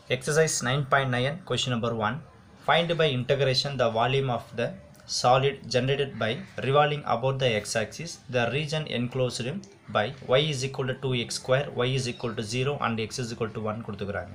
Exercise 9.9 question number 1 Find by integration the volume of the solid generated by revolving about the x-axis the region enclosed by y is equal to 2x square y is equal to 0 and x is equal to 1 கொடுத்துக்கிறாங்க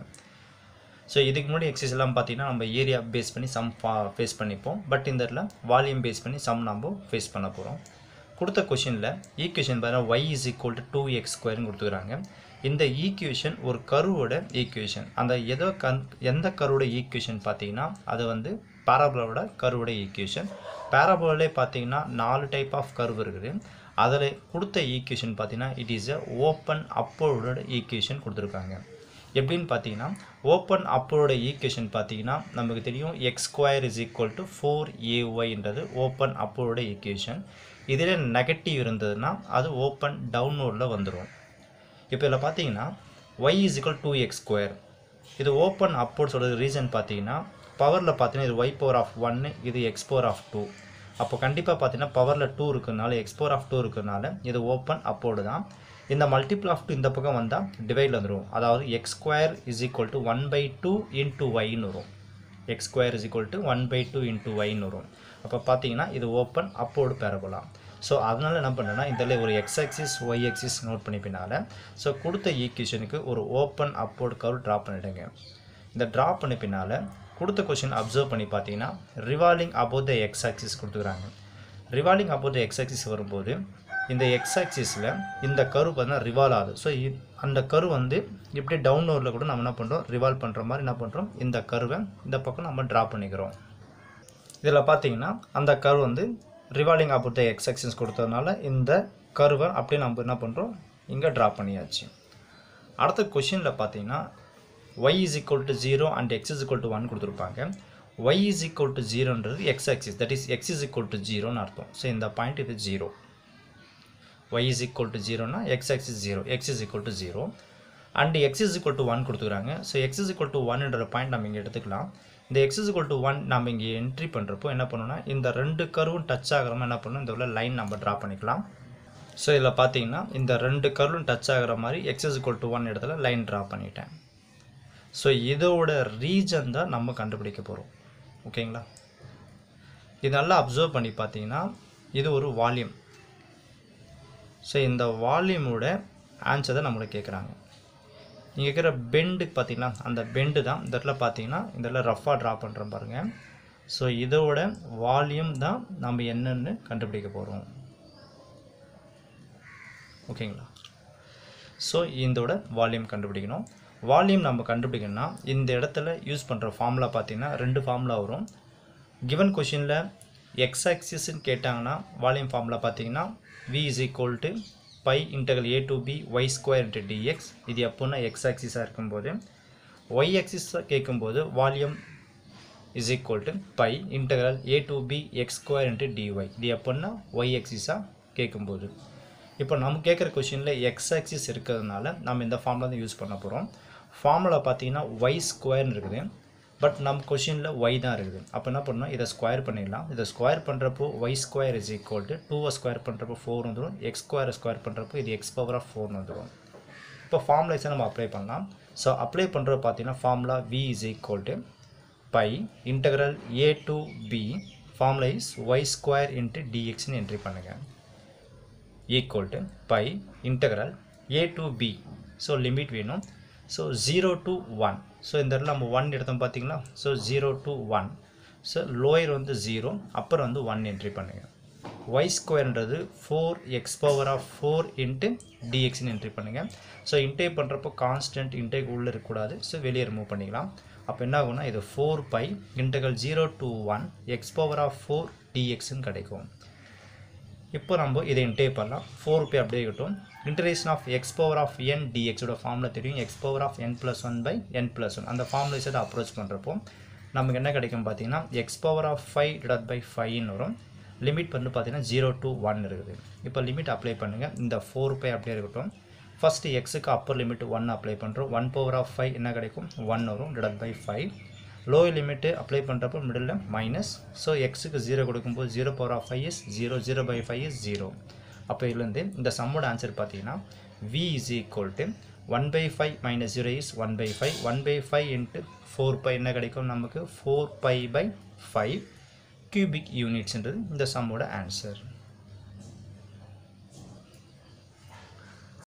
so இதுக்கு முன்னாடி exercise எல்லாம் பார்த்தீங்கன்னா நம்ம area base பண்ணி sum face பண்ணிப்போம் but இந்த இடத்துல வால்யூம் பேஸ் பண்ணி சம் நம்ம ஃபேஸ் பண்ண போகிறோம் கொடுத்த கொஷினில் ஈக்குவேஷன் பார்த்தீங்கன்னா y is equal to two x ஸ்கொயர்னு கொடுத்துக்கிறாங்க இந்த ஈக்குவேஷன் ஒரு கருவோட ஈக்குவேஷன் அந்த ஏதோ கன் எந்த கருவோட ஈக்குவேஷன் பார்த்தீங்கன்னா அது வந்து பேராபோலோட கருவோட ஈக்குவேஷன் பேராபோலே பார்த்தீங்கன்னா நாலு டைப் ஆஃப் கர்வ் இருக்குது அதில் கொடுத்த ஈக்குவேஷன் பார்த்தீங்கன்னா இட் இஸ் எ ஓப்பன் அப்போட ஈக்குவேஷன் கொடுத்துருக்காங்க எப்படின்னு பார்த்தீங்கன்னா ஓப்பன் அப்போட ஈக்குவேஷன் பார்த்தீங்கன்னா நமக்கு தெரியும் x square is equal to four ஏஒய்ன்றது ஓப்பன் அப்போட ஈக்குவேஷன் இதில் நெகட்டிவ் இருந்ததுன்னா அது ஓப்பன் டவுன்வோர்டில் வந்துடும் இப்போ இதில் பார்த்தீங்கன்னா y is equal to x square இது ஓப்பன் அப்போர்ட் சொல்கிறது ரீசன் பார்த்தீங்கன்னா பவரில் பார்த்தீங்கன்னா இது ஒய் பவர் ஆஃப் ஒன்று இது எக்ஸ் பவர் ஆஃப் டூ அப்போ கண்டிப்பாக பார்த்தீங்கன்னா பவரில் டூ இருக்கிறதுனால எக்ஸ் பவர் ஆஃப் டூ இருக்கிறதுனால இது ஓப்பன் அப்போர்டு தான் இந்த மல்டிபிள் ஆஃப் டூ இந்த பக்கம் வந்தால் டிவைடில் வந்துடும் அதாவது x square is equal to one by two into ஒய்னு வரும் x square is equal to one by two into ஒய்னு வரும் அப்போ பார்த்தீங்கன்னா இது ஓப்பன் அப்போர்டு பேரபோலாம் ஸோ அதனால் என்ன பண்ணுறேன்னா இதில் ஒரு x axis y axis note பண்ணிப்பினால ஸோ கொடுத்த ஈக்குவேஷனுக்கு ஒரு ஓப்பன் அப்போர்டு கர்வ் ட்ரா பண்ணிவிடுங்க இந்த ட்ரா பண்ண பின்னால் கொடுத்த கொஷின் அப்சர்வ் பண்ணி பார்த்தீங்கன்னா revolving above the x axis கொடுத்துக்கிறாங்க revolving above the x axis வரும்போது இந்த எக்ஸ் ஆக்சிஸில் இந்த கரு பார்த்தீங்கன்னா ரிவால்வ் ஆகுது ஸோ அந்த கரு வந்து இப்படி டவுன் ஓவரில் கூட நம்ம என்ன பண்ணுறோம் ரிவால்வ் பண்ணுற மாதிரி என்ன பண்ணுறோம் இந்த கருவை இந்த பக்கம் நம்ம ட்ரா பண்ணிக்கிறோம் இதில் பார்த்தீங்கன்னா அந்த கரு வந்து revolving about the x axis கொடுத்ததுனால இந்த கருவை அப்படியே நம்ம என்ன பண்ணுறோம் இங்கே ட்ரா பண்ணியாச்சு அடுத்த கொஷினில் பார்த்தீங்கன்னா y is equal to zero and x is equal to one கொடுத்துருப்பாங்க ஒய் இஸ் ஈக்குவல் டு ஜீரோன்றது x axis that is x is equal to ஜீரோன்னு அர்த்தம் ஸோ இந்த பாயிண்ட் இது zero y is equal to ஜீரோனா x axis zero x is equal to zero and x is equal to one கொடுத்துக்கிறாங்க so x is equal to ஒன்ன்ற point நம்ம இங்கே எடுத்துக்கலாம் இந்த x is equal to one நம்ம இங்கே என்ட்ரி பண்ணுறப்போ என்ன பண்ணணும்னா இந்த ரெண்டு கருவும் டச் ஆகிற மாதிரி என்ன பண்ணணும் இந்த உள்ள லைன் நம்ம ட்ரா பண்ணிக்கலாம் ஸோ இதில் பார்த்தீங்கன்னா இந்த ரெண்டு கருவும் டச் ஆகிற மாதிரி x is equal to one இடத்துல லைன் ட்ரா பண்ணிட்டேன் ஸோ இதோட ரீஜன் தான் நம்ம கண்டுபிடிக்க போகிறோம் ஓகேங்களா இது நல்லா அப்சர்வ் பண்ணி பார்த்தீங்கன்னா இது ஒரு வால்யூம் ஸோ இந்த வால்யூமோட ஆன்சர் தான் நம்மளுக்கு கேட்குறாங்க இங்கே இருக்கிற பெண்டுக்கு பார்த்தீங்கன்னா அந்த பெண்டு தான் இந்த இடத்துல பார்த்தீங்கன்னா இந்த இடத்துல ரஃபாக ட்ரா பண்ணுறோம் பாருங்கள் ஸோ இதோட வால்யூம் தான் நம்ம என்னென்னு கண்டுபிடிக்க போகிறோம் ஓகேங்களா ஸோ இதோட வால்யூம் கண்டுபிடிக்கணும் வால்யூம் நம்ம கண்டுபிடிக்கணும்னா இந்த இடத்துல யூஸ் பண்ணுற ஃபார்முலா பார்த்தீங்கன்னா ரெண்டு ஃபார்முலா வரும் கிவன் கொஷினில் எக்ஸ் ஆக்சிஸ்ன்னு கேட்டாங்கன்னா வால்யூம் ஃபார்முலா பார்த்தீங்கன்னா v is equal to pi integral a to b y square into dx இது எப்போன்னா எக்ஸ் ஆக்சிஸாக இருக்கும்போது ஒய் ஆக்சிஸாக கேட்கும்போது volume is equal to pi integral a to b x square into dy இது எப்போன்னா ஒய் ஆக்சிஸாக கேட்கும்போது இப்போ நம்ம கேட்குற கொஷினில் எக்ஸ் ஆக்சிஸ் இருக்கிறதுனால நம்ம இந்த ஃபார்முலா தான் யூஸ் பண்ண போகிறோம் ஃபார்முலா பார்த்தீங்கன்னா ஒய் ஸ்கொயர்னு இருக்குது பட் நம்ம கொஷினில் ஒய் தான் இருக்குது அப்போ என்ன பண்ணணும் இதை ஸ்கொயர் பண்ணிடலாம் இதை ஸ்கொயர் பண்ணுறப்போ y square is equal to டூவை ஸ்கொயர் பண்ணுறப்போ ஃபோர் வந்துடும் எக்ஸ் ஸ்கொயர் ஸ்கொயர் பண்ணுறப்போ இது எக்ஸ் பவர் ஆஃப் ஃபோர்னு வந்துடும் இப்போ ஃபார்முலேஸை நம்ம அப்ளை பண்ணலாம் ஸோ அப்ளை பண்ணுறது பார்த்தீங்கன்னா formula v is equal to pi integral a to b formula is y square into டிஎக்ஸ்னு என்ட்ரி பண்ணுங்கள் equal to pi integral a to b so limit வேணும் so zero to one so இந்த இடத்துல நம்ம one எடுத்தோம் பார்த்தீங்களா so zero to one so lower வந்து zero அப்புறம் வந்து ஒன் என்ட்ரி பண்ணுங்கள் ஒய் ஸ்கொயர்ன்றது four x power of four into டிஎக்ஸ்னு என்ட்ரி பண்ணுங்கள் ஸோ இன்டேக் பண்ணுறப்போ கான்ஸ்டன்ட் இன்டேக் உள்ளே இருக்கக்கூடாது ஸோ வெளியே ரிமூவ் பண்ணிக்கலாம் அப்போ என்ன ஆகும்னா இது four pi integral zero to one x power of four டிஎக்ஸ்ன்னு கிடைக்கும் இப்போ நம்ம இதை இன்டேக் பண்ணலாம் ஃபோர் பை அப்படியே இருக்கட்டும் integration of x power of n டிஎக்ஸோட ஃபார்முலா தெரியும் x power of n plus one by n plus one அந்த ஃபார்முலேஸை அப்ரோச் பண்ணுறப்போ நமக்கு என்ன கிடைக்கும் பார்த்தீங்கன்னா x power of five divide by ஃபைவ்னு வரும் லிமிட் வந்து பார்த்தீங்கன்னா ஜீரோ டு ஒன் இருக்குது இப்போ லிமிட் அப்ளை பண்ணுங்கள் இந்த ஃபோர் பை அப்படியே இருக்கட்டும் ஃபஸ்ட்டு எக்ஸுக்கு அப்பர் லிமிட் ஒன் அப்ளை பண்ணுறோம் ஒன் பவர் ஆஃப் ஃபைவ் என்ன கிடைக்கும் ஒன் வரும் divide by five lower limit apply பண்ணுறப்போ மிடில் மைனஸ் ஸோ எக்ஸுக்கு ஜீரோ கொடுக்கும்போது zero power of five is zero zero by five is zero அப்போ இதுலேருந்து இந்த சம்மோட ஆன்சர் பார்த்தீங்கன்னா v is equal to one by five minus zero is one by five one by five into four by என்ன கிடைக்கும் நமக்கு four by by five cubic யூனிட்ஸ்ன்றது இந்த சம்மோட ஆன்சர்